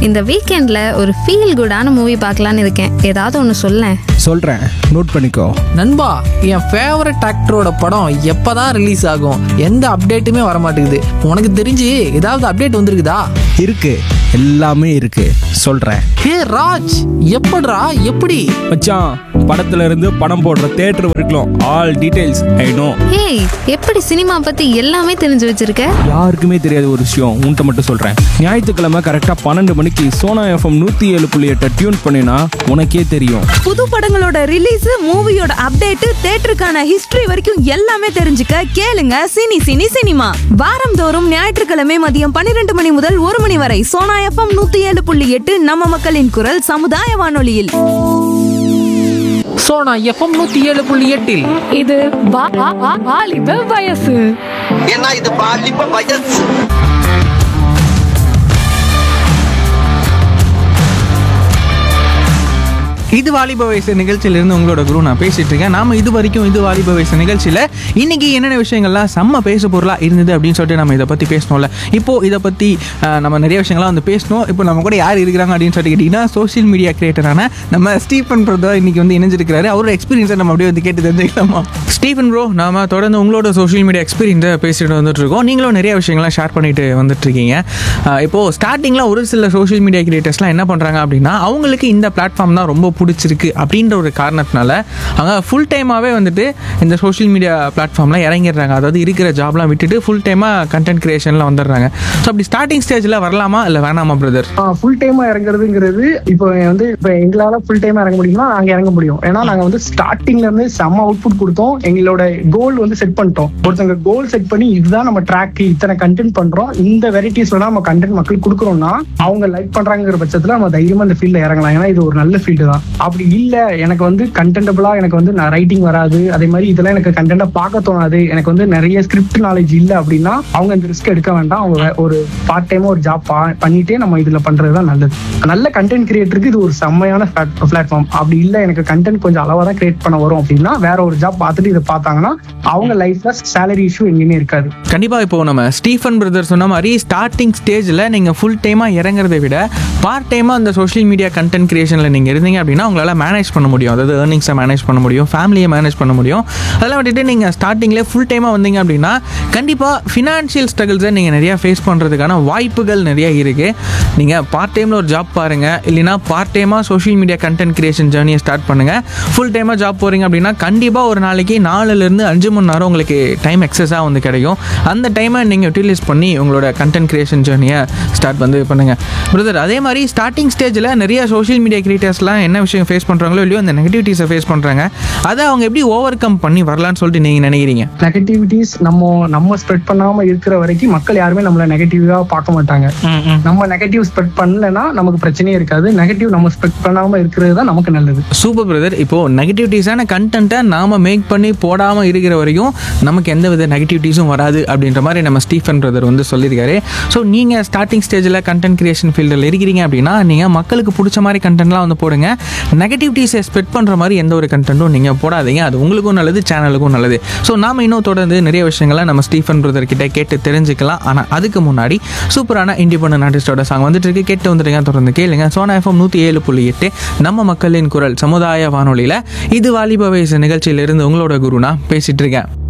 இந்த வீக்கெண்ட்ல ஒரு ஃபீல் குடான மூவி பார்க்கலான்னு இருக்கேன் ஏதாவது ஒன்று சொல்லேன் சொல்கிறேன் நோட் பண்ணிக்கோ நண்பா என் ஃபேவரட் ஆக்டரோட படம் எப்பதான் ரிலீஸ் ஆகும் எந்த அப்டேட்டுமே வர மாட்டேங்குது உனக்கு தெரிஞ்சு ஏதாவது அப்டேட் வந்திருக்குதா இருக்கு எல்லாமே இருக்கு சொல்கிறேன் ஹே ராஜ் எப்படிடா எப்படி மச்சான் படத்துல இருந்து படம் போடுற தேட்டர் வரைக்கும் all details I know hey எப்படி சினிமா பத்தி எல்லாமே தெரிஞ்சு வச்சிருக்க யாருக்குமே தெரியாத ஒரு விஷயம் உன்கிட்ட மட்டும் சொல்கிறேன் ஞாயிற்றுக்கிழமை கரெக்டாக பன்னெண்டு மணிக்கு சோனா எஃப்எம் நூற்றி ஏழு புள்ளி எட்டை டியூன் பண்ணினா உனக்கே தெரியும் புது படங்களோட ரிலீஸ் மூவியோட அப்டேட் தேட்டருக்கான ஹிஸ்டரி வரைக்கும் எல்லாமே தெரிஞ்சுக்க கேளுங்க சினி சினி சினிமா வாரந்தோறும் ஞாயிற்றுக்கிழமை மதியம் பன்னிரண்டு மணி முதல் ஒரு மணி வரை சோனா எஃப்எம் நூத்தி ஏழு புள்ளி எட்டு நம்ம மக்களின் குரல் சமுதாய வானொலியில் சோனா எஃப்எம் நூத்தி ஏழு புள்ளி எட்டில் இது வா- வா- வா- வாலிப வயசு ஏன்னா இது பாலிப்ப வயசு இது வாலிப வயசு நிகழ்ச்சியிலிருந்து உங்களோட குரு நான் பேசிட்டு இருக்கேன் நாம இது வரைக்கும் இது வாலிப வயசு நிகழ்ச்சியில் இன்னைக்கு என்னென்ன விஷயங்கள்லாம் செம்ம பேசு பொருளாக இருந்தது அப்படின்னு சொல்லிட்டு நம்ம இதை பற்றி பேசணும்ல இப்போ இதை பற்றி நம்ம நிறைய விஷயங்கள்லாம் வந்து பேசணும் இப்போ நம்ம கூட யார் இருக்கிறாங்க அப்படின்னு சொல்லிட்டு கேட்டிங்கன்னா சோஷியல் மீடியா கிரியேட்டரான நம்ம ஸ்டீஃபன் ப்ரோ தான் இன்னைக்கு வந்து இணைஞ்சிருக்கிறாரு அவரோட எக்ஸ்பீரியன்ஸை நம்ம அப்படியே வந்து கேட்டு தெரிஞ்சுக்கலாமா ஸ்டீஃபன் ப்ரோ நாம தொடர்ந்து உங்களோட சோஷியல் மீடியா எக்ஸ்பீரியன்ஸை பேசிட்டு வந்துட்டு இருக்கோம் நீங்களும் நிறைய விஷயங்கள்லாம் ஷேர் பண்ணிட்டு வந்துட்டு இருக்கீங்க அஹ் இப்போ ஸ்டார்டிங்கில் ஒரு சில சோஷியல் மீடியா கிரியேட்டர்ஸ்லாம் என்ன பண்ணுறாங்க அப்படின்னா அவங்களுக்கு இந்த பிளாட்ஃபார்ம் தான் ரொம்ப பிடிச்சிருக்கு அப்படின்ற ஒரு காரணத்தினால அவங்க ஃபுல் டைமாகவே வந்துட்டு இந்த சோஷியல் மீடியா பிளாட்ஃபார்மில் இறங்கிடுறாங்க அதாவது இருக்கிற ஜாப்லாம் விட்டுட்டு ஃபுல் டைமாக கண்டென்ட் கிரியேஷனில் வந்துடுறாங்க ஸோ அப்படி ஸ்டார்டிங் ஸ்டேஜில் வரலாமா இல்லை வேணாமா பிரதர் ஃபுல் டைமா இறங்குறதுங்கிறது இப்போ வந்து இப்போ எங்களால ஃபுல் டைமா இறங்க முடியும்னா நாங்க இறங்க முடியும் ஏன்னா நாங்க வந்து ஸ்டார்டிங்ல இருந்து செம்ம அவுட்புட் கொடுத்தோம் எங்களோட கோல் வந்து செட் பண்ணிட்டோம் ஒருத்தங்க கோல் செட் பண்ணி இதுதான் நம்ம ட்ராக் இத்தனை கண்டென்ட் பண்றோம் இந்த வெரைட்டிஸ் வேணா நம்ம கண்டென்ட் மக்களுக்கு கொடுக்குறோம்னா அவங்க லைக் பண்றாங்கிற பட்சத்துல நம்ம தைரியமா இந்த ஃபீல்ட்ல இறங்கலாம் ஏன்னா இது ஒரு நல்ல ஃபீல்டு தான் அப்படி இல்ல எனக்கு வந்து கண்டென்டபிளா எனக்கு வந்து நான் ரைட்டிங் வராது அதே மாதிரி இதெல்லாம் எனக்கு கண்டென்ட்டா பார்க்க தோணாது எனக்கு வந்து நிறைய ஸ்கிரிப்ட் நாலேஜ் இல்ல அப்படின்னா அவங்க இந்த ரிஸ்க் எடுக்க வேண்டாம் அவங்க வே- ஒரு பார்ட் டைமா ஒரு ஜாப் பண்ணிட்டே நம்ம இதுல பண்றது தான் நல்லது நல்ல கண்டென்ட் கிரியேட்டருக்கு இது ஒரு செம்மையான பிளாட்ஃபார்ம் அப்படி இல்ல எனக்கு கண்டென்ட் கொஞ்சம் அளவா தான் கிரியேட் பண்ண வரும் அப்படின்னா வேற ஒரு ஜாப் பார்த்துட்டு இதை பார்த்தாங்கன்னா அவங்க லைஃப்ல சேலரி இஷ்யூ எங்கேயுமே இருக்காது கண்டிப்பாக இப்போ நம்ம ஸ்டீஃபன் பிரதர் சொன்ன மாதிரி ஸ்டார்டிங் ஸ்டேஜில் நீங்கள் ஃபுல் டைமாக இறங்குறதை விட பார்ட் டைமாக அந்த சோஷியல் மீடியா கண்டென்ட் கிரியேஷனில் நீங்கள் இருந்தீங்க அப்படின்னா உங்களால் மேனேஜ் பண்ண முடியும் அதாவது ஏர்னிங்ஸை மேனேஜ் பண்ண முடியும் ஃபேமிலியை மேனேஜ் பண்ண முடியும் அதெல்லாம் விட்டுட்டு நீங்கள் ஸ்டார்டிங்லேயே ஃபுல் டைமாக வந்தீங்க அப்படின்னா கண்டிப்பாக ஃபினான்ஷியல் ஸ்ட்ரகிள்ஸை நீங்கள் நிறையா ஃபேஸ் பண்ணுறதுக்கான வாய்ப்புகள் நிறைய இருக்குது நீங்கள் பார்ட் டைமில் ஒரு ஜாப் பாருங்கள் இல்லைனா பார்ட் டைமாக சோஷியல் மீடியா கண்டென்ட் கிரியேஷன் ஜேர்னியை ஸ்டார்ட் பண்ணுங்கள் ஃபுல் டைமாக ஜாப் போகிறீங்க அப்படின்னா கண்டிப்பாக ஒரு நாளைக்கு நாலுலேருந்து அஞ்சு மணி நேரம் உங்களுக்கு டைம் எக்ஸஸாக வந்து கிடைக்கும் அந்த டைமை நீங்கள் யூட்டிலைஸ் பண்ணி உங்களோட கண்டென்ட் கிரியேஷன் ஜேர்னியை ஸ்டார்ட் வந்து பண்ணுங்கள் பிரதர் அதே மாதிரி ஸ்டார்டிங் ஸ்டேஜில் நிறைய சோஷியல் மீடியா கிரியேட்டர்ஸ்லாம் என்ன விஷயம் ஃபேஸ் பண்ணுறாங்களோ இல்லையோ அந்த நெகட்டிவிட்டிஸை ஃபேஸ் பண்ணுறாங்க அதை அவங்க எப்படி ஓவர் கம் பண்ணி வரலான்னு சொல்லிட்டு நீங்கள் நினைக்கிறீங்க நெகட்டிவிட்டிஸ் நம்ம நம்ம ஸ்ப்ரெட் பண்ணாம இருக்கிற வரைக்கும் மக்கள் யாருமே நம்மள நெகட்டிவா பார்க்க மாட்டாங்க நம்ம நெகட்டிவ் ஸ்ப்ரெட் பண்ணலன்னா நமக்கு பிரச்சனையே இருக்காது நெகட்டிவ் நம்ம ஸ்ப்ரெட் பண்ணாம இருக்கிறது தான் நமக்கு நல்லது சூப்பர் பிரதர் இப்போ நெகட்டிவிட்டிஸான கண்டென்ட்டை நாம மேக் பண்ணி போடாமல் இருக்கிற வரையும் நமக்கு எந்த வித நெகட்டிவிட்டிஸும் வராது அப்படின்ற மாதிரி நம்ம ஸ்டீஃபன் பிரதர் வந்து சொல்லியிருக்காரு ஸோ நீங்கள் ஸ்டார்டிங் ஸ்டேஜில் கண்டென்ட் கிரியேஷன் ஃபீல்டில் இருக்கிறீங்க அப்படின்னா நீங்கள் மக்களுக்கு பிடிச்ச மாதிரி கண்டென்ட்லாம் வந்து போடுங்க நெகட்டிவிட்டிஸை ஸ்ப்ரெட் பண்ணுற மாதிரி எந்த ஒரு கண்டென்ட்டும் நீங்கள் போடாதீங்க அது உங்களுக்கும் நல்லது சேனலுக்கும் நல்லது ஸோ நாம இன்னும் தொடர்ந்து நிறைய விஷயங்களை நம்ம ஸ்டீஃபன் பிரதர் கிட்ட கேட்டு தெரிஞ்சுக்கலாம் ஆனால் அதுக்கு முன்னாடி சூப்பரான இண்டிபெண்டன்ட் ஆர்டிஸ்டோட சாங் வந்துட்டு இருக்கு கேட்டு வந்துருங்க தொடர்ந்து கேளுங்க சோனா எஃப்எம் நூற்றி ஏழு புள்ளி எட்டு நம்ம மக்களின் குரல் சமுதாய வானொலியில் இது வாலிப வயசு நிகழ்ச்சியிலிருந்து உங்களோட குருனா பேசிட்டு இருக்கேன்